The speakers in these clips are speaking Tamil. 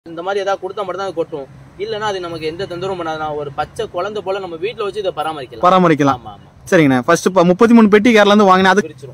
இந்த மாதிரி ஏதாவது கொடுத்தா மட்டும் தான் அது கொட்டும் இல்லைன்னா அது நமக்கு எந்த தொந்தரவும் பண்ணாது நான் ஒரு பச்சை குழந்தை போல நம்ம வீட்ல வச்சு இதை பராமரிக்கலாம் பராமரிக்கலாம் ஆமா ஆமா சரிங்கண்ணே ஃபர்ஸ்ட் இப்போ முப்பத்தி மூணு பெட்டி கேரளா இருந்து வாங்கினேன் அது பிரிச்சிரும்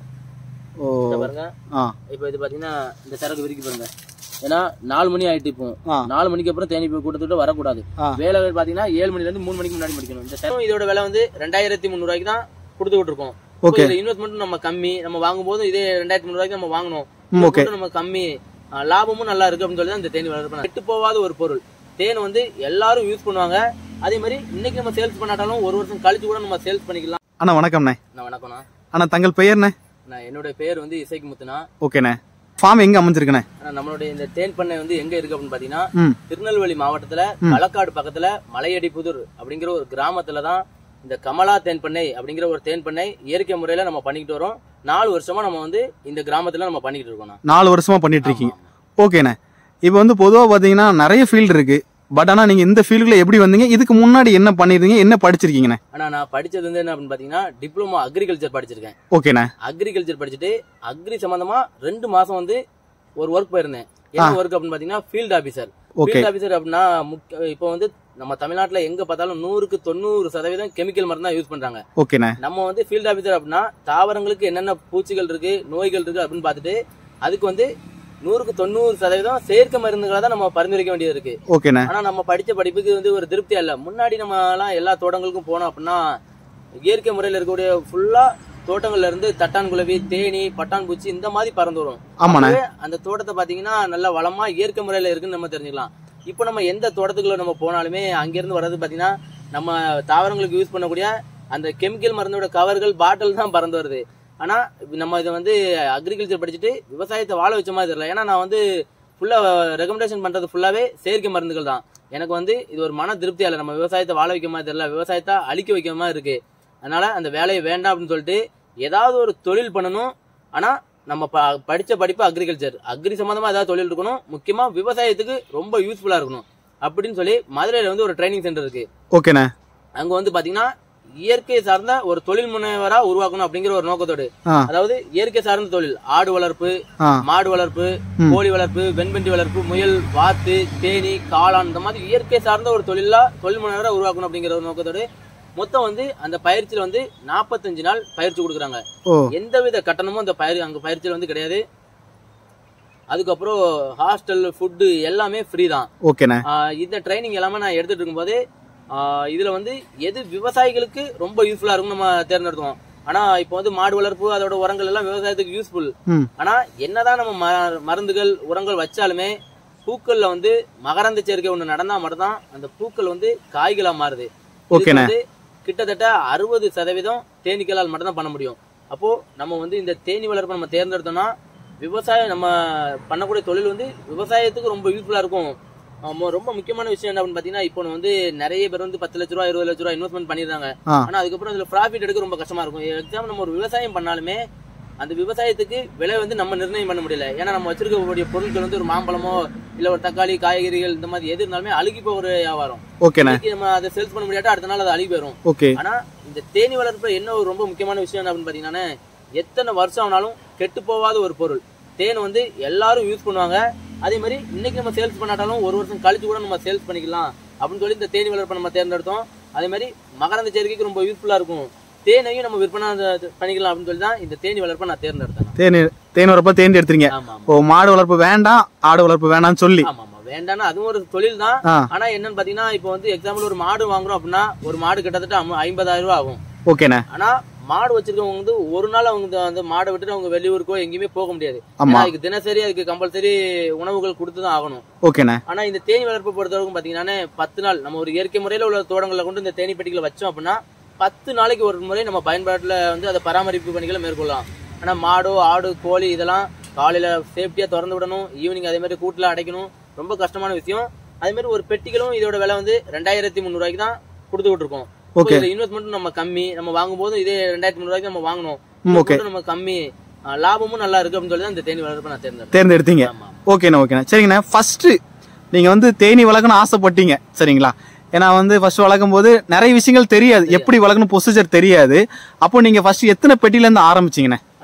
ஓ இந்த பாருங்க ஆ இப்போ இது பாத்தீங்கன்னா இந்த சரக்கு விரிக்கி பாருங்க ஏன்னா நாலு மணி ஆயிட்டு இப்போ ஆ. நாலு மணிக்கு அப்புறம் தேனி போய் கூட்டத்துட்டு வரக்கூடாது ஆ. வேலை பாத்தீங்கன்னா ஏழு மணில இருந்து மூணு மணிக்கு முன்னாடி முடிக்கணும் இந்த சரம் இதோட விலை வந்து ரெண்டாயிரத்தி முந்நூறுவாய்க்கு தான் கொடுத்துக்கிட்டு இருக்கோம் Okay. இன்வெஸ்ட்மெண்ட் நம்ம கம்மி நம்ம வாங்கும் போது இதே ரெண்டாயிரத்தி முந்நூறுவாய்க்கு நம்ம வாங்கணும் ம், okay. இது நம்ம கம்மி ஆ, லாபமும் நல்லா இருக்கு அப்படின்னு சொல்லி தான் இந்த தேனி வளர்ப்பு கெட்டு போகாத ஒரு பொருள் தேன் வந்து எல்லாரும் யூஸ் பண்ணுவாங்க அதே மாதிரி இன்னைக்கு நம்ம சேல்ஸ் பண்ணாட்டாலும் ஒரு வருஷம் கழிச்சு கூட நம்ம சேல்ஸ் பண்ணிக்கலாம் அண்ணா வணக்கம்ண்ணே நான் வணக்கம்ண்ணா அண்ணா தங்கள் பெயர்ண்ணே நான் என்னோட பேர் வந்து இசைக்கு முத்துனா ஓகேண்ணே ஃபார்ம் எங்க அமைஞ்சிருக்குண்ணே ஆனா, நம்மளுடைய இந்த தேன் பண்ணை வந்து எங்க இருக்கு அப்படின்னு பாத்தீங்கன்னா ம் திருநெல்வேலி மாவட்டத்துல களக்காடு பக்கத்துல மலையடிப்புதூர் அப்படிங்கிற ஒரு கிராமத்துல தான் இந்த கமலா தேன் பண்ணை அப்படிங்கிற ஒரு தேன் பண்ணை இயற்கை முறையில நம்ம பண்ணிக்கிட்டு வரோம் நாலு வருஷமா நம்ம வந்து இந்த கிராமத்துல நம்ம பண்ணிக்கிட்டு இருக்கோம் நாலு வருஷமா பண்ணிட்டு இருக்கீங்க ஓகேண்ணே இப்போ வந்து பொதுவாக பார்த்தீங்கன்னா நிறைய ஃபீல்டு இருக்கு பட் ஆனால் நீங்கள் இந்த ஃபீல்டில் எப்படி வந்தீங்க இதுக்கு முன்னாடி என்ன பண்ணிருந்தீங்க என்ன படிச்சிருக்கீங்கண்ணே ஆனா நான் படிச்சது வந்து என்ன அப்படின்னு பாத்தீங்கன்னா டிப்ளமோ அக்ரிகல்ச்சர் படிச்சிருக்கேன் ஓகேண்ணே அக்ரிகல்ச்சர் படிச்சுட்டு அக்ரி சம்பந்தமா ரெண்டு மாசம் வந்து ஒரு ஒர்க் போயிருந்தேன் என்ன ஒர்க் அப்படின்னு பாத்தீங்கன்னா field officer okay field officer அப்படின்னா முக்கிய- இப்போ வந்து நம்ம தமிழ்நாட்டுல எங்க பார்த்தாலும் நூறுக்கு தொண்ணூறு சதவீதம் கெமிக்கல் மருந்து தான் யூஸ் பண்றாங்க ஓகேண்ணே நம்ம வந்து ஃபீல்ட் ஆபீசர் அப்படின்னா தாவரங்களுக்கு என்னென்ன பூச்சிகள் இருக்கு நோய்கள் இருக்கு அப்படின்னு பார்த்துட்டு அதுக்கு வந்து நூறுக்கு தொண்ணூறு சதவீதம் செயற்கை மருந்துகளை தான் நம்ம பரிந்துரைக்க வேண்டியது இருக்கு ஓகேண்ணே ஆனா நம்ம படிச்ச படிப்புக்கு வந்து ஒரு திருப்தியா இல்ல முன்னாடி நம்ம எல்லாம் எல்லா தோட்டங்களுக்கும் போனோம் அப்படின்னா இயற்கை முறையில இருக்கக்கூடிய ஃபுல்லா தோட்டங்கள்ல இருந்து தட்டான் குளவி தேனி பட்டான் பூச்சி இந்த மாதிரி பறந்து வரும் ஆமாண்ணே அப்பவே அந்த தோட்டத்தை பாத்தீங்கன்னா நல்ல வளமா இயற்கை முறையில இருக்குன்னு நம்ம தெரிஞ்சுக்கலாம் இப்போ நம்ம எந்த தோட்டத்துக்குள்ள நம்ம போனாலுமே அங்கிருந்து வர்றது பாத்தீங்கன்னா நம்ம தாவரங்களுக்கு யூஸ் பண்ணக்கூடிய அந்த கெமிக்கல் மருந்தோட கவர்கள் பாட்டில் தான் பறந்து வருது ஆனா நம்ம இதை வந்து அக்ரிகல்ச்சர் படிச்சுட்டு விவசாயத்தை வாழ வச்ச மாதிரி தெரியல ஏன்னா நான் வந்து ஃபுல்லா ரெக்கமெண்டேஷன் பண்றது ஃபுல்லாவே செயற்கை மருந்துகள் தான் எனக்கு வந்து இது ஒரு மன திருப்தியா இல்லை நம்ம விவசாயத்தை வாழ வைக்க மாதிரி தெரியல விவசாயத்தை அழிக்க வைக்க மாதிரி இருக்கு அதனால அந்த வேலையை வேண்டாம் அப்படின்னு சொல்லிட்டு ஏதாவது ஒரு தொழில் பண்ணணும் ஆனா நம்ம ப- படிச்ச படிப்பு அக்ரிகல்ச்சர் அக்ரி சம்பந்தமா ஏதாவது தொழில் இருக்கணும் முக்கியமா விவசாயத்துக்கு ரொம்ப யூஸ்ஃபுல்லா இருக்கணும் அப்படின்னு சொல்லி மதுரையில வந்து ஒரு ட்ரைனிங் சென்டர் இருக்கு ஓகேண்ணே அங்க வந்து பாத்தீங்கன்னா இயற்கை சார்ந்த ஒரு தொழில் முனைவரா உருவாக்கணும் அப்படிங்கிற ஒரு நோக்கத்தோடு ஆ அதாவது இயற்கை சார்ந்த தொழில் ஆடு வளர்ப்பு ஆ மாடு வளர்ப்பு ம். கோழி வளர்ப்பு வெண்பன்றி வளர்ப்பு முயல் வாத்து தேனி காளான் இந்த மாதிரி இயற்கை சார்ந்த ஒரு தொழிலா தொழில் முனைவரா உருவாக்கணும் அப்படிங்கிற ஒரு நோக்கத்தோடு மொத்தம் வந்து அந்த பயிற்சியில வந்து நாற்பத்தஞ்சு நாள் பயிற்சி கொடுக்குறாங்க ஓ எந்தவித கட்டணமும் அந்த பயிர் அங்க பயிற்சியில் வந்து கிடையாது அதுக்கப்புறம் ஹாஸ்டல் ஃபுட்டு எல்லாமே ஃப்ரீ தான் ஓகேண்ணே ஆஹ் இந்த ட்ரைனிங் எல்லாமே நான் எடுத்துட்டு இருக்கும்போது ஆஹ் இதுல வந்து எது விவசாயிகளுக்கு ரொம்ப யூஸ்ஃபுல்லா இருக்கும் நம்ம தேர்ந்தெடுத்தோம் ஆனா இப்போ வந்து மாடு வளர்ப்பு அதோட உரங்கள் எல்லாம் விவசாயத்துக்கு யூஸ்ஃபுல் ம் ஆனா என்னதான் நம்ம ம- மருந்துகள் உரங்கள் வச்சாலுமே பூக்கள்ல வந்து மகரந்த சேர்க்கை ஒண்ணு நடந்தா மட்டும்தான் அந்த பூக்கள் வந்து காய்களா மாறுது இதுக்கு ஓகேண்ணே. வந்து கிட்டத்தட்ட அறுபது சதவீதம் தேனீக்களால் மட்டும்தான் பண்ண முடியும் அப்போ நம்ம வந்து இந்த தேனீ வளர்ப்பை நம்ம தேர்ந்தெடுத்தோம்னா விவசாயம் நம்ம பண்ணக்கூடிய தொழில் வந்து விவசாயத்துக்கு ரொம்ப யூஸ்ஃபுல்லா இருக்கும் ஆமா, ரொம்ப முக்கியமான விஷயம் என்ன அப்படின்னு பாத்தீங்கன்னா இப்போ வந்து நிறைய பேர் வந்து பத்து லட்ச ரூபா இருபது லட்ச ரூபா இன்வெஸ்ட்மெண்ட் பண்ணிடுறாங்க ஆ ஆனா அதுக்கப்புறம் அதுல ப்ராஃபிட் எடுக்க ரொம்ப கஷ்டமா இருக்கும் எக்ஸாம்பிள் நம்ம ஒரு விவசாயம் பண்ணாலுமே அந்த விவசாயத்துக்கு விலை வந்து நம்ம நிர்ணயம் பண்ண முடியல ஏன்னா நம்ம வச்சிருக்கக்கூடிய பொருட்கள் வந்து ஒரு மாம்பழமோ இல்ல ஒரு தக்காளி காய்கறிகள் இந்த மாதிரி எது இருந்தாலுமே அழுகி போகிற வியாபாரம் ஓகேண்ணே இன்னைக்கு நம்ம அதை சேல்ஸ் பண்ண முடியாட்டா அடுத்த நாள் அது அழுகி போயிடும் ஓகே ஆனா இந்த தேனி வளர்ப்புல என்ன ஒரு ரொம்ப முக்கியமான விஷயம் என்ன அப்படின்னு பாத்தீங்கன்னா எத்தனை வருஷம் ஆனாலும் கெட்டு போகாத ஒரு பொருள் தேன் வந்து எல்லாரும் யூஸ் பண்ணுவாங்க அதே மாதிரி இன்னைக்கு நம்ம சேல்ஸ் பண்ணாட்டாலும் ஒரு வருஷம் கழிச்சு கூட நம்ம சேல்ஸ் பண்ணிக்கலாம் அப்படின்னு சொல்லி இந்த தேனி வளர்ப்பை நம்ம தேர்ந்தெடுத்தோம் அதே மாதிரி மகரந்த சேர்க்கைக்கு ரொம்ப யூஸ்ஃபுல்லா இருக்கும் தேனையும் நம்ம விற்பனை அது பண்ணிக்கலாம் அப்படின்னு சொல்லி தான் இந்த தேனி வளர்ப்பை நான் தேர்ந்தெடுத்தேன் தேனி தேன் வரப்ப தேண்டி எடுத்துறீங்க ஆமா ஆமா ஓ மாடு வளர்ப்பு வேண்டாம் ஆடு வளர்ப்பு வேண்டாம்னு சொல்லி ஆமா ஆமா வேண்டாம்னா அதுவும் ஒரு தொழில் தான் ஆ ஆனா என்னன்னு பாத்தீங்கன்னா இப்போ வந்து எக்ஸாம்பிள் ஒரு மாடு வாங்குறோம் அப்படின்னா ஒரு மாடு கிட்டத்தட்ட ஐம்ப- ஐம்பதாயிரம் ரூபாய் ஆகும் ஓகேண்ணே ஆனா மாடு வச்சிருக்கவங்க வந்து ஒரு நாள் அவங்க இந்த- அந்த மாடை விட்டுட்டு அவங்க வெளியூருக்கோ எங்கேயுமே போக முடியாது ஆமா ஏன்னா அதுக்கு தினசரி அதுக்கு கம்பல்சரி உணவுகள் கொடுத்து தான் ஆகணும் ஓகேண்ணே ஆனா இந்த தேனி வளர்ப்பு பொறுத்தவரைக்கும் பாத்தீங்கன்னா பத்து நாள் நம்ம ஒரு இயற்கை முறையில உள்ள தோட்டங்களை கொண்டு இந்த தேனி பெட்டிகளை வச்சோம் அப்படின்னா பத்து நாளைக்கு ஒரு முறை நம்ம பயன்பாட்டுல வந்து அதை பராமரிப்பு பணிகளை மேற்கொள்ளலாம் ஆனா மாடோ ஆடு கோழி இதெல்லாம் காலையில சேஃப்டியா திறந்து விடணும் ஈவினிங் அதே மாதிரி கூட்டுல அடைக்கணும் ரொம்ப கஷ்டமான விஷயம் அதே மாதிரி ஒரு பெட்டிகளும் இதோட விலை வந்து ரெண்டாயிரத்தி முந்நூறுவாய்க்கு தான் கொடுத்துக்கிட்டு இருக்கோம் Okay. இன்வெஸ்ட்மெண்ட் நம்ம கம்மி நம்ம வாங்கும் போது இதே ரெண்டாயிரத்தி முந்நூறுவாய்க்கு நம்ம வாங்கணும் ம், okay. நம்ம கம்மி ஆஹ் லாபமும் நல்லா இருக்கு அப்படின்னு சொல்லி தான் இந்த தேனி வளர்ப்பை நான் தேர்ந்தெடுத்தேன் தேர்ந்தெடுத்தீங்க ஆமா ஓகேண்ணே ஓகேண்ணே சரிங்கண்ணே ஃபர்ஸ்ட் நீங்க வந்து தேனி வளர்க்கணும்னு ஆசைப்பட்டீங்க சரிங்களா ஏன்னா வந்து ஃபர்ஸ்ட் வளர்க்கும் போது நிறைய விஷயங்கள் தெரியாது எப்படி வளர்க்கணும் ப்ரொசீஜர் தெரியாது அப்போ நீங்க ஃபர்ஸ்ட் எத்தனை பெட்டில இருந்து ஆரம்பிச்சீங்கண்ணே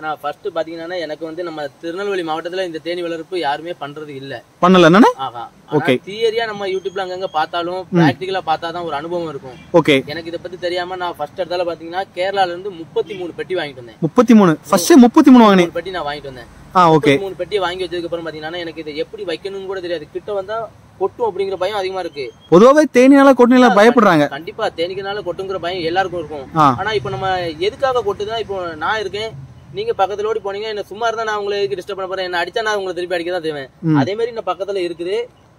ஆனா ஃபர்ஸ்ட் பாத்தீங்கன்னா எனக்கு வந்து நம்ம திருநெல்வேலி மாவட்டத்துல இந்த தேனி வளர்ப்பு யாருமே பண்றது இல்ல பண்ணல என்னண்ணே ஆகா Okay. தியரியா நம்ம யூடியூப்ல அங்கங்க பார்த்தாலும் பிராக்டிகலா பார்த்தாதான் ஒரு அனுபவம் இருக்கும் ஓகே எனக்கு இதை பத்தி தெரியாம நான் ஃபர்ஸ்ட் இடத்துல பாத்தீங்கன்னா கேரளால இருந்து முப்பத்தி மூணு பெட்டி வாங்கிட்டு வந்தேன் முப்பத்தி மூணு ஃபர்ஸ்ட் முப்பத்தி மூணு வாங்கினேன் மூணு பெட்டி நான் வாங்கிட்டு வந்தேன் ஆ ஓகே மூணு பெட்டி வாங்கி வச்சதுக்கு அப்புறம் பாத்தீங்கன்னா எனக்கு இதை எப்படி வைக்கணும்னு கூட தெரியாது கிட்ட வந்தா கொட்டும் அப்படிங்கிற பயம் அதிகமா இருக்கு பொதுவாகவே தேனியால கொட்டினால பயப்படுறாங்க கண்டிப்பா தேனிக்கனால கொட்டுங்கிற பயம் எல்லாருக்கும் இருக்கும் ஆ. ஆனா இப்போ நம்ம எதுக்காக கொட்டுதுன்னா இப்போ நான் இருக்கேன் நீங்க பக்கத்துல ஓடி போனீங்க என்ன சும்மா இருந்தா நான் உங்களுக்கு டிஸ்டர்ப் பண்ண போறேன் என்ன அடிச்சா நான் உங்களை திருப்பி அடிக்க தான் செய்வேன் ம். அதே மாதிரி இந்த பக்கத்துல இருக்குது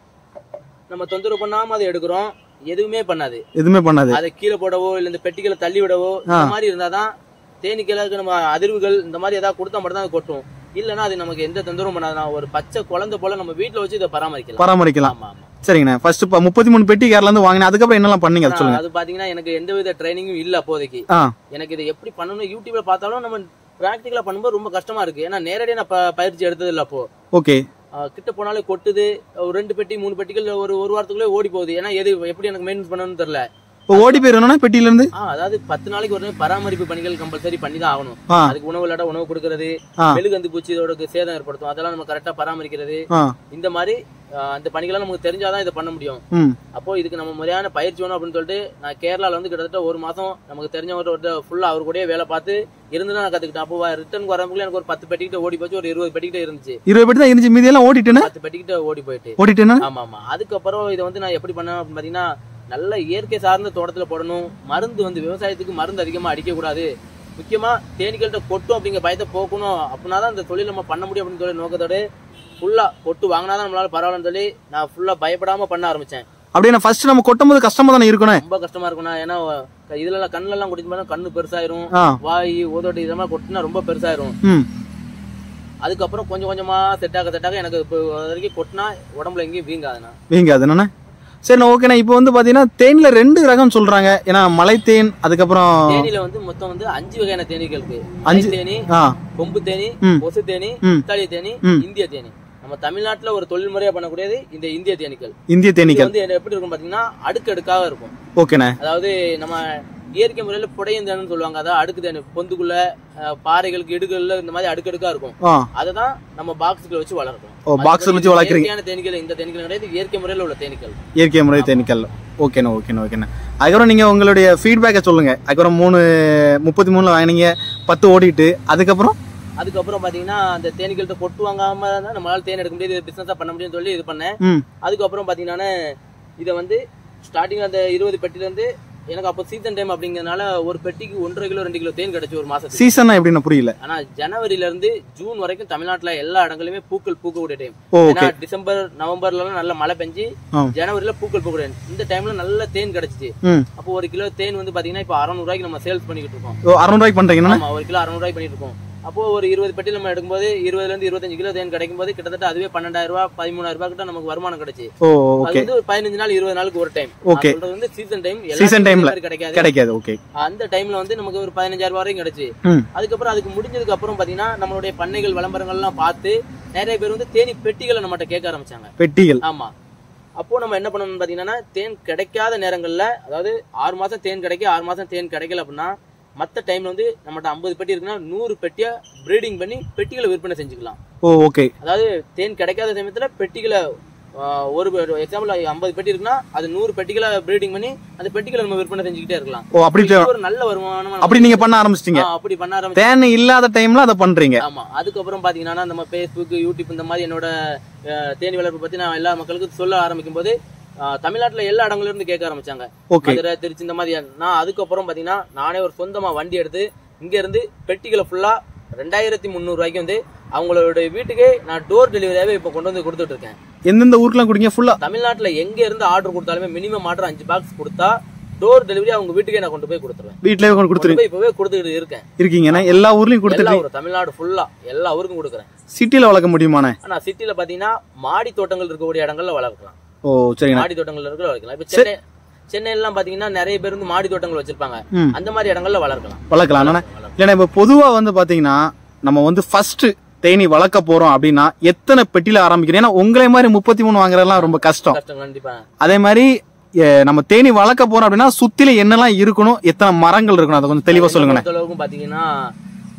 நம்ம தொந்தரவு பண்ணாம அதை எடுக்கிறோம் எதுவுமே பண்ணாது எதுவுமே பண்ணாது அதை கீழே போடவோ இல்ல இந்த பெட்டிகளை தள்ளி விடவோ இந்த மாதிரி இருந்தாதான் தேனீக்களுக்கு நம்ம அதிர்வுகள் இந்த மாதிரி ஏதாவது கொடுத்தா மட்டும் தான் அது கொட்டும் இல்லைன்னா அது நமக்கு எந்த தொந்தரவும் பண்ணாதுன்னா ஒரு பச்சை குழந்தை போல நம்ம வீட்ல வச்சு இதை பராமரிக்கலாம் பராமரிக்கலாம் ஆமா ஆமா சரிங்கண்ணே ஃபர்ஸ்ட் இப்போ முப்பத்தி மூணு பெட்டி கேரளா இருந்து வாங்கினேன் அதுக்கப்புறம் என்னெல்லாம் பண்ணீங்க அது ஆனா, சொல்லுங்க அது பாத்தீங்கன்னா எனக்கு எந்தவித ட்ரைனிங்கும் இல்ல அப்போதைக்கு ஆ எனக்கு இதை எப்படி பண்ணணும் யூடியூப்ல பார்த்தாலும் நம்ம பிராக்டிகலா பண்ணும்போது ரொம்ப கஷ்டமா இருக்கு ஏன்னா நேரடியா நான் ப- பயிற்சி எடுத்தது இல்ல அப்போ ஓகே ஆஹ் கிட்ட போனாலே கொட்டுது ஒரு ரெண்டு பெட்டி மூணு பெட்டிகள் ஒரு ஒரு வாரத்துக்குள்ளே ஓடி போகுது ஏன்னா எது எப்படி எனக்கு மெயின்டைன் பண்ணணும்னு தெரியல இப்போ ஓடி போயிருந்தோம்னா பெட்டியில இருந்து ஆ அதாவது பத்து நாளைக்கு ஒரு நாள் பராமரிப்பு பணிகள் கம்பல்சரி பண்ணி தான் ஆகணும் ஆ அதுக்கு உணவு இல்லாட்ட உணவு கொடுக்கறது ஆ. மெழுகந்து பூச்சி இதோட சேதம் ஏற்படுத்தும் அதெல்லாம் நம்ம கரெக்டா பராமரிக்கிறது ஆ இந்த மாதிரி ஆஹ் அந்த பணிகளை நமக்கு தெரிஞ்சாதான் இதை பண்ண முடியும் ம் அப்போ இதுக்கு நம்ம முறையான பயிற்சி வேணும் அப்படின்னு சொல்லிட்டு நான் கேரளால வந்து கிட்டத்தட்ட ஒரு மாசம் நமக்கு தெரிஞ்சவங்க ஃபுல்லா அவர் கூடயே வேலை பார்த்து இருந்து நான் கத்துக்கிட்டேன் அப்போ ரிட்டர்ன் வரவங்களும் எனக்கு ஒரு பத்து பெட்டிக்கிட்ட ஓடி போச்சு ஒரு இருபது பெட்டிக்கிட்ட இருந்துச்சு இருபது பெட்டி தான் இருந்துச்சு மீதியெல்லாம் ஓடிட்டேனே பத்து பெட்டிக்கிட்ட ஓடி போயிட்டு ஓடிட்டேன்னா ஆமா ஆமா அதுக்கப்புறம் இதை வந்து நான் எப்படி பண்ணேன் அப்படின்னு பாத்தீங்கன்னா நல்ல இயற்கை சார்ந்த தோட்டத்துல போடணும் மருந்து வந்து விவசாயத்துக்கு மருந்து அதிகமா அடிக்க கூடாது முக்கியமா தேனீக்கள்கிட்ட கொட்டும் அப்படிங்கிற பயத்தை போக்கணும் அப்படின்னா தான் இந்த தொழில் நம்ம பண்ண முடியும் அப்படின்னு சொல்லி நோக்கத்தோட ஃபுல்லா கொட்டு வாங்கினாதான் நம்மளால பரவாயில்லன்னு சொல்லி நான் ஃபுல்லா பயப்படாம பண்ண ஆரம்பிச்சேன் அப்படியே ஃபர்ஸ்ட் நம்ம கொட்டும் போது கஷ்டமா தானே இருக்கணும் ரொம்ப கஷ்டமா இருக்கும்னா ஏன்னா இதுல எல்லாம் கண்ணுல எல்லாம் குடிச்சு பார்த்தா கண்ணு பெருசாயிரும் ஆ வாய் ஓதோட்டு இதெல்லாம் கொட்டினா ரொம்ப பெருசாயிரும் ம் அதுக்கப்புறம் கொஞ்சம் கொஞ்சமா செட் ஆக செட் ஆக எனக்கு இப்போ வரைக்கும் கொட்டினா உடம்புல எங்கேயும் வீங்காதுண்ணா வீங்க அது என்னண்ணே சரிண்ணா ஓகேண்ணா இப்போ வந்து பாத்தீங்கன்னா தேன்ல ரெண்டு ரகம் சொல்றாங்க ஏன்னா மலை தேன் அதுக்கப்புறம் தேனியில வந்து மொத்தம் வந்து அஞ்சு வகையான தேனீக்கள் இருக்கு அஞ்சு- மலை தேனி ஆ கொம்பு தேனி ம். கொசு தேனி ம். இத்தாலிய தேனி ம். இந்திய தேனி நம்ம தமிழ்நாட்டுல ஒரு தொழில் முறையா பண்ணக்கூடியது இந்த இந்திய தேனீக்கள் இந்திய இது தேனீக்கள் வந்து என்ன எப்படி இருக்கும் பாத்தீங்கன்னா அடுக்கடுக்காக இருக்கும் ஓகேண்ணே அதாவது நம்ம இயற்கை முறையில புடையந்தேன்னு சொல்லுவாங்க அதாவது அடுக்கு தேனி பொந்துக்குள்ள அஹ், பாறைகளுக்கு இடுகள்ல இந்த மாதிரி அடுக்கடுக்கா இருக்கும் ஆ அதை தான் நம்ம பாக்ஸுக்குள்ள வச்சு வளர்க்கணும் ஓ பாக்ஸ் வச்சு வளர்க்குறீங்க இயற்கையான தேனீக்கள் இந்த தேனீக்கள் கிடையாது இயற்கை முறையில உள்ள தேனீக்கள் இயற்கை முறை தேனீக்கள் ஓகேண்ணா ஓகேண்ணா ஓகேண்ணா அதுக்கப்புறம் நீங்கள் உங்களுடைய ஃபீட்பேக்கை சொல்லுங்கள் அதுக்கப்புறம் மூணு முப்பத்தி மூணில் வாங்கினீங்க பத்து ஓடிட்டு அதுக்கப்புறம் அதுக்கப்புறம் பாத்தீங்கன்னா அந்த தேனீக்கள்கிட்ட கொட்டு வாங்காம தான் நம்மளால தேன் எடுக்க முடியாது பிசினஸா பண்ண முடியும்னு சொல்லி இது பண்ணேன் ம் அதுக்கப்புறம் பாத்தீங்கன்னா இதை வந்து ஸ்டார்டிங் அந்த இருபது பெட்டில இருந்து எனக்கு அப்போ சீசன் டைம் அப்படிங்கறதுனால ஒரு பெட்டிக்கு ஒன்றரை கிலோ ரெண்டு கிலோ தேன் கிடைச்சு ஒரு மாசத்துக்கு சீசன்னா எப்படின்னா புரியல ஆனா ஜனவரில இருந்து ஜூன் வரைக்கும் தமிழ்நாட்டுல எல்லா இடங்களிலுமே பூக்கள் பூக்கக்கூடிய டைம் ஓ ஏன்னா ஓகே டிசம்பர் நவம்பர்ல எல்லாம் நல்ல மழை பெஞ்சு ஆ. ஜனவரில பூக்கள் பூக்கக்கூடிய time. இந்த டைம்ல நல்ல தேன் கிடைச்சிச்சு ம் அப்போ ஒரு கிலோ தேன் வந்து பாத்தீங்கன்னா இப்போ அறநூறு ரூபாய்க்கு நம்ம சேல்ஸ் பண்ணிக்கிட்டு இருக்கோம் ஓ அறநூறுவாய்க்கு பண்ணுறீங்கண்ணா ஆமா ஒரு கிலோ அறுநூறு ரூபாய் பண்ணிட்டு இருக்கோம் அப்போ ஒரு இருபது பெட்டி நம்ம எடுக்கும்போது இருபதுல இருந்து இருபத்தஞ்சு கிலோ தேன் கிடைக்கும் போது கிட்டத்தட்ட அதுவே பன்னெண்டாயிரம் ரூபாய் பதிமூணாயிரம் ரூபாய் கிட்ட நமக்கு வருமானம் கிடைச்சு ஓ அது ஓகே வந்து ஒரு பதினஞ்சு நாள் இருபது நாளுக்கு ஒரு டைம் Okay. சொல்றது வந்து சீசன் டைம் Season timeல. கிடைக்காது கிடைக்காது ஓகே அந்த டைம்ல வந்து நமக்கு ஒரு பதினஞ்சாயிரம் ரூபாய் வரைக்கும் கிடைச்சு ம் அதுக்கப்புறம் அதுக்கு முடிஞ்சதுக்கு அப்புறம் பாத்தீங்கன்னா நம்மளுடைய பண்ணைகள் விளம்பரங்கள்லாம் பார்த்து நிறைய பேர் வந்து தேனி பெட்டிகளை நம்மகிட்ட கேட்க ஆரம்பிச்சாங்க பெட்டிகள் ஆமா அப்போ நம்ம என்ன பண்ணணும்னு பாத்தீங்கன்னா தேன் கிடைக்காத நேரங்கள்ல அதாவது ஆறு மாசம் தேன் கிடைக்க ஆறு மாசம் தேன் கிடைக்கல அப்படின்னா மத்த டைம்ல வந்து நம்மகிட்ட ஐம்பது பெட்டி இருக்குன்னா நூறு பெட்டியை ப்ரீடிங் பண்ணி பெட்டிகளை விற்பனை செஞ்சுக்கலாம் ஓ ஓகே அதாவது தேன் கிடைக்காத சமயத்துல பெட்டிகளை ஆஹ், ஒரு எக்ஸாம்பிள் ஐம்பது பெட்டி இருக்குன்னா அது நூறு பெட்டிகளை ப்ரீடிங் பண்ணி அந்த பெட்டிகளை நம்ம விற்பனை செஞ்சுக்கிட்டே இருக்கலாம் ஓ அப்படி இது ஒரு நல்ல வருமானம் அப்படி நீங்க பண்ண ஆரம்பிச்சிட்டீங்க அப்படி பண்ண ஆரம்பிச்சு தேன் இல்லாத டைம்ல அதை பண்றீங்க ஆமா அதுக்கப்புறம் பாத்தீங்கன்னா நம்ம ஃபேஸ்புக் யூடியூப் இந்த மாதிரி என்னோட அஹ், தேனி வளர்ப்பு பத்தி நான் எல்லா மக்களுக்கும் சொல்ல ஆரம்பிக்கும் போது அஹ், தமிழ்நாட்டுல எல்லா இடங்கள்ல இருந்து கேட்க ஆரம்பிச்சாங்க ஓகே மதுரை திருச்சி இந்த மாதிரி நான் அதுக்கப்புறம் பாத்தீங்கன்னா நானே ஒரு சொந்தமா வண்டி எடுத்து இங்க இருந்து பெட்டிகளை ஃபுல்லா ரெண்டாயிரத்தி முந்நூறு ரூபாய்க்கு வந்து அவங்களோட வீட்டுக்கே நான் டோர் டெலிவரியாவே இப்ப கொண்டு வந்து கொடுத்துட்டு இருக்கேன் எந்தெந்த ஊருக்குலாம் குடிங்க ஃபுல்லா தமிழ்நாட்டுல எங்க இருந்து ஆர்டர் கொடுத்தாலுமே மினிமம் ஆர்டர் அஞ்சு பாக்ஸ் கொடுத்தா டோர் டெலிவரி அவங்க வீட்டுக்கே நான் கொண்டு போய் கொடுத்துருவேன் வீட்லயே கொண்டு கொண்டு கொடுத்துருங்க போய் இப்பவே கொடுத்துட்டு இருக்கேன் இருக்கீங்கன்னா எல்லா ஊர்லயும் எல்லா கொடுத்துட்டு ஊரும் தமிழ்நாடு ஃபுல்லா எல்லா ஊருக்கும் கொடுக்குறேன் சிட்டில வளர்க்க முடியுமாண்ணே ஆனா சிட்டில பாத்தீங்கன்னா மாடி தோட்டங்கள் இருக்கக்கூடிய இடங்கள்ல வளர்க்கலாம் ஓ சரிங்கண்ணா மாடி தோட்டங்கள்ல இருக்கிற வளர்க்கலாம் இப்ப சென்னை சென்னையில எல்லாம் பாத்தீங்கன்னா நிறைய பேர் வந்து மாடி தோட்டங்கள் வச்சிருப்பாங்க ம் அந்த மாதிரி இடங்கள்ல வளர்க்கலாம் வளர்க்கலாம் அண்ணா வளர்க்கலாம். இல்லைண்ணா இப்போ பொதுவா வந்து பாத்தீங்கன்னா நம்ம வந்து ஃபர்ஸ்ட் தேனி வளர்க்க போறோம் அப்படின்னா எத்தனை பெட்டில ஆரம்பிக்கிறோம் ஏன்னா உங்களை மாதிரி முப்பத்தி மூணு வாங்குறதெல்லாம் ரொம்ப கஷ்டம் கஷ்டம் கண்டிப்பா அதே மாதிரி எ, நம்ம தேனி வளர்க்க போறோம் அப்படின்னா சுத்தில என்னெல்லாம் இருக்கணும் எத்தனை மரங்கள் இருக்கணும் அதை கொஞ்சம் தெளிவா சொல்லுங்கண்ணே பொறுத்த அளவுக்கு பாத்தீங்கன்னா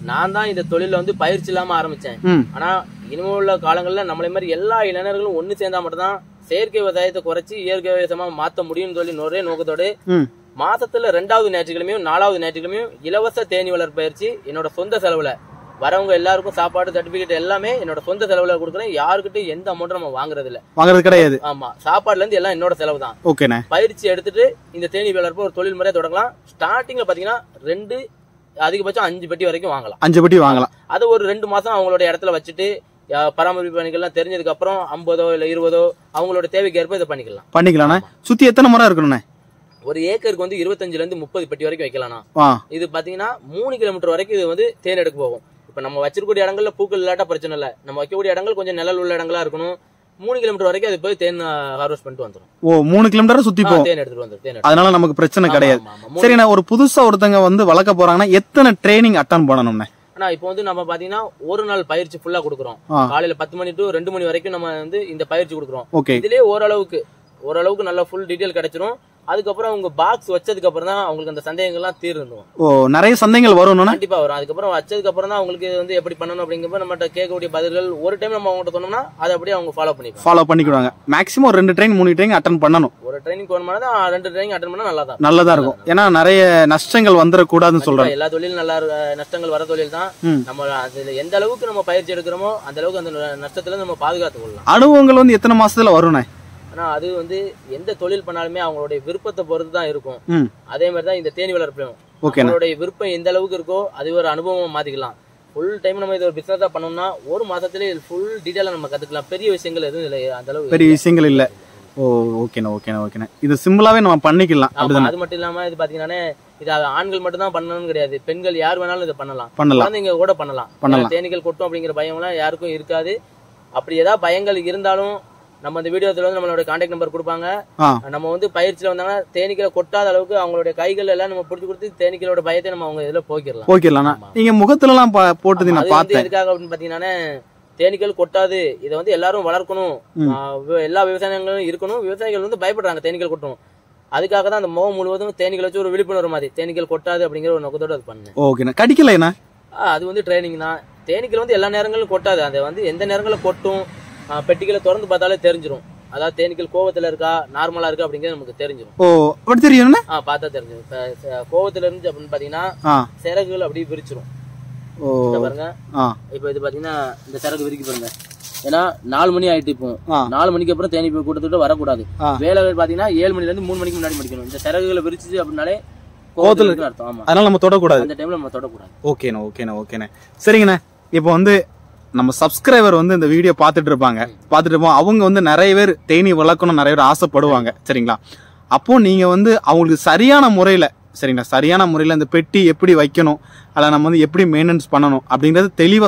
நான் தான் இந்த தொழில வந்து பயிற்சி இல்லாம ஆரம்பிச்சேன் ம் ஆனா இனிமே உள்ள காலங்கள்ல நம்மளை மாதிரி எல்லா இளைஞர்களும் ஒண்ணு சேர்ந்தா மட்டும்தான் செயற்கை விவசாயத்தை குறைச்சி இயற்கை விவசாயமா மாத்த முடியும்னு சொல்லி ஒரே நோக்கத்தோடு ம் மாசத்துல ரெண்டாவது ஞாயிற்றுக்கிழமையும் நாலாவது ஞாயிற்றுக்கிழமையும் இலவச தேனி வளர்ப்பு பயிற்சி என்னோட சொந்த செலவுல வரவங்க எல்லாருக்கும் சாப்பாடு சர்டிபிகேட் எல்லாமே என்னோட சொந்த செலவுல கொடுக்குறேன் யாருக்கிட்டையும் எந்த அமௌண்ட்டும் நம்ம வாங்குறது இல்ல வாங்குறது கிடையாது ஆமா சாப்பாடுல இருந்து எல்லாம் என்னோட செலவு தான் ஓகேண்ணே பயிற்சி எடுத்துட்டு இந்த தேனி வளர்ப்பு ஒரு தொழில் முறையை தொடங்கலாம் ஸ்டார்டிங்ல பாத்தீங்கன்னா ரெண்டு அதிகபட்சம் அஞ்சு பெட்டி வரைக்கும் வாங்கலாம் அஞ்சு பெட்டி வாங்கலாம் அது ஒரு ரெண்டு மாசம் அவங்களோட இடத்துல வச்சுட்டு யா- பராமரிப்பு பணிகள்லாம் தெரிஞ்சதுக்கு அப்புறம் ஐம்பதோ இல்ல இருபதோ அவங்களோட தேவைக்கு ஏற்ப இதை பண்ணிக்கலாம் பண்ணிக்கலாண்ணே சுத்தி எத்தனை முறை இருக்கணுண்ணே ஒரு ஏக்கருக்கு வந்து இருபத்தஞ்சுல இருந்து முப்பது பெட்டி வரைக்கும் வைக்கலாம்னா ஆ இது பாத்தீங்கன்னா மூணு கிலோமீட்டர் வரைக்கும் இது வந்து தேன் எடுக்க போகும் இப்ப நம்ம வச்சிருக்கக்கூடிய இடங்கள்ல பூக்கள் இல்லாட்டா பிரச்சனை இல்ல நம்ம வைக்கக்கூடிய இடங்கள் கொஞ்சம் நிழல் உள்ள இடங்களா இருக்கணும் மூணு கிலோமீட்டர் வரைக்கும் அது போய் தேன் ஹார்வெஸ்ட் பண்ணிட்டு வந்துரும் ஓ மூணு கிலோமீட்டர் சுத்தி ஆ, போகும் தேன் எடுத்துட்டு வந்துரும் தேன் எடுத்துட்டு அதனால நமக்கு பிரச்சனை கிடையாது ஆமா, ஆமா, ஆமா. மூணு- சரிண்ணே ஒரு புதுசா ஒருத்தங்க வந்து வளர்க்க போறாங்கன்னா எத்தனை ட்ரைனிங் அட்டன் பண்ணணும்ண்ணே ஆனா இப்போ வந்து நம்ம பாத்தீங்கன்னா ஒரு நாள் பயிற்சி ஃபுல்லா கொடுக்குறோம் ஆ. காலையில பத்து மணி டு ரெண்டு மணி வரைக்கும் நம்ம வந்து இந்த பயிற்சி கொடுக்குறோம் ஓகே இதுலயே ஓரளவுக்கு ஓரளவுக்கு நல்ல ஃபுல் டீடைல் கிடைச்சிரும் அதுக்கப்புறம் அவங்க பாக்ஸ் வச்சதுக்கு அப்புறம் தான் அவங்களுக்கு அந்த சந்தேகங்கள்லாம் தீர்ந்துடும் ஓ நிறைய சந்தைகள் வரும்ண்ணே கண்டிப்பா வரும் அதுக்கப்புறம் வச்சதுக்கு அப்புறம் தான் அவங்களுக்கு இது வந்து எப்படி பண்ணணும் அப்படிங்கிறப்ப நம்மகிட்ட கேட்கக்கூடிய பதில்கள் ஒரு டைம் நம்ம அவங்ககிட்ட சொன்னோம்னா அதை அப்படியே அவங்க ஃபாலோ பண்ணிப்பாங்க ஃபாலோ பண்ணிக்கிடுவாங்க மேக்ஸிமம் ஒரு ரெண்டு ட்ரெயின் மூணு ட்ரெயின் அட்டன் பண்ணணும் ஒரு ட்ரைனிங் போகணும்னா தான் ரெண்டு ட்ரைனிங் அட்டன் பண்ணா நல்லா தான் நல்லதா இருக்கும் ஏன்னா நிறைய நஷ்டங்கள் வந்துடக்கூடாதுன்னு சொல்றாங்க எல்லா தொழிலும் நல்லா இரு- நஷ்டங்கள் வர தொழில் தான் ம். நம்ம அதுல எந்த அளவுக்கு நம்ம பயிற்சி எடுக்கிறோமோ அந்த அளவுக்கு அந்த நஷ்டத்துல இருந்து நம்ம பாதுகாத்து கொள்ளலாம் அனுபவங்கள் வந்து எத்தனை மாசத்துல வரும்ண்ணே ஆனா அது வந்து எந்த தொழில் பண்ணாலுமே அவங்களுடைய விருப்பத்தை பொறுத்து தான் இருக்கும் ம் அதே மாதிரி தான் இந்த தேனி வளர்ப்பையும் ஓகேண்ணே அவங்களுடைய விருப்பம் எந்த அளவுக்கு இருக்கோ அது ஒரு அனுபவமா மாத்திக்கலாம் ஃபுல் டைம் நம்ம இது ஒரு பிசினஸா பண்ணோம்னா ஒரு மாசத்துலயே ஃபுல் டீடைலா நம்ம கத்துக்கலாம் பெரிய விஷயங்கள் எதுவும் இல்லை அந்த அளவுக்கு பெரிய விஷயங்கள் இல்ல ஓ ஓகேண்ணே ஓகேண்ணே ஓகேண்ணே இது சிம்பிளாவே நம்ம பண்ணிக்கலாம் ஆமா அப்படிதானே அது மட்டும் இல்லாம இது பாத்தீங்கன்னா இது ஆண்கள் மட்டும் தான் பண்ணணும்னு கிடையாது பெண்கள் யார் வேணாலும் இதை பண்ணலாம் பண்ணலாம் குழந்தைங்க கூட பண்ணலாம் பண்ணலாம். ஏன்னா தேனீக்கள் கொட்டும் அப்படிங்கிற பயம்லாம் யாருக்கும் இருக்காது அப்படி ஏதாவது பயங்கள் இருந்தாலும் நம்ம அந்த வீடியோத்துல வந்து நம்மளோட கான்டாக்ட் நம்பர் கொடுப்பாங்க ஆ நம்ம வந்து பயிற்சியில வந்தாங்கன்னா தேனீக்களை கொட்டாத அளவுக்கு அவங்களுடைய கைகள் எல்லாம் நம்ம பிடிச்சி கொடுத்து தேனீக்களோட பயத்தை நம்ம அவங்க இதுல போக்கிடலாம் ஓகேலாண்ணா நீங்க முகத்துல எல்லாம் போட்டது அது நான் வந்து பார்த்தேன் எதுக்காக அப்படின்னு பாத்தீங்கன்னா தேனீக்கள் கொட்டாது இதை வந்து எல்லாரும் வளர்க்கணும் ம். ஆ, வி- எல்லா விவசாயங்களும் இருக்கணும் விவசாயிகள் வந்து பயப்படுறாங்க தேனீக்கள் கொட்டணும் அதுக்காக தான் அந்த முகம் முழுவதும் தேனீக்களை வச்சு ஒரு விழிப்புணர்வு மாதிரி தேனீக்கள் கொட்டாது அப்படிங்கிற ஒரு நோக்கத்தோட அது பண்ணேன் ஓகேண்ணா கடிக்கலைண்ணா ஆ, அது வந்து ட்ரைனிங் தான் தேனீக்கள் வந்து எல்லா நேரங்களும் கொட்டாது அது வந்து எந்த நேரங்களில் கொட்டும் ஆ, பெட்டிகளை திறந்து பார்த்தாலே தெரிஞ்சிரும் அதாவது தேனீக்கள் கோவத்துல இருக்கா நார்மலா இருக்கா அப்படிங்கிறது நமக்கு தெரிஞ்சிரும் ஓ அப்படி தெரியும்ண்ணா ஆ பார்த்தா தெரிஞ்சிரும் இப்ப ச- கோவத்துல இருந்து அப்படின்னு பாத்தீங்கன்னா ஆ சிறகுகள் அப்படியே விரிச்சிரும் ஓ இத பாருங்க ஆ இப்போ இது பாத்தீங்கன்னா இந்த சிறகு விரிக்கி பாருங்க ஏன்னா நாலு மணி ஆயிட்டு இப்போ ஆ. நாலு மணிக்கு அப்புறம் தேனி போய் கூட்டத்துட்டு வரக்கூடாது ஆ. வேலைகள் பாத்தீங்கன்னா ஏழு மணில இருந்து மூணு மணிக்கு முன்னாடி முடிக்கணும் இந்த சிறகுகளை விரிச்சிச்சு அப்படின்னாலே கோவத்துல கோவத்துல இருக்குன்னு அர்த்தம் ஆமா அதனால நம்ம தொடக்கூடாது அந்த டைம்ல நம்ம தொடக்கூடாது ஓகேண்ணா ஓகேண்ணா ஓகேண்ணே சரிங்கண்ணே இப்போ வந்து நம்ம சப்ஸ்கிரைபர் வந்து இந்த வீடியோ பார்த்துட்டு இருப்பாங்க பார்த்துட்டு இருப்போம் அவங்க வந்து நிறைய பேர் தேனி வளர்க்கணும் நிறைய பேர் ஆசைப்படுவாங்க சரிங்களா அப்போ நீங்க வந்து அவங்களுக்கு சரியான முறையில சரிங்களா சரியான முறையில இந்த பெட்டி எப்படி வைக்கணும் அதில் நம்ம வந்து எப்படி மெயின்டெனன்ஸ் பண்ணணும் அப்படிங்கிறது தெளிவா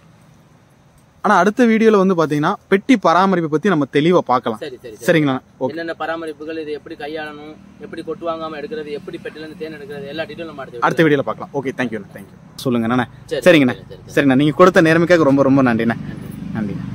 ஆனா அடுத்த வீடியோல வந்து பாத்தீங்கன்னா பெட்டி பராமரிப்பை பத்தி நம்ம தெளிவா பார்க்கலாம் சரி சரி சரி சரிங்களா ஓகே என்னென்ன பராமரிப்புகள் இது எப்படி கையாளணும் எப்படி கொட்டு வாங்காம எடுக்கிறது எப்படி பெட்டில இருந்து தேன் எடுக்கிறது எல்லா டீட்டெயிலும் நம்ம அடுத்த அடுத்த வீடியோல பார்க்கலாம் ஓகே தேங்க்யூ தேங்க்யூ சொல்லுங்க அண்ணா சரி, சரிங்கண்ணா சரி, சரி, சரி. சரிங்கண்ணா நீங்க கொடுத்த நேர்மைக்காக ரொம்ப ரொம்ப நன்றிண்ணே நன்றி. நன்றிண்ணா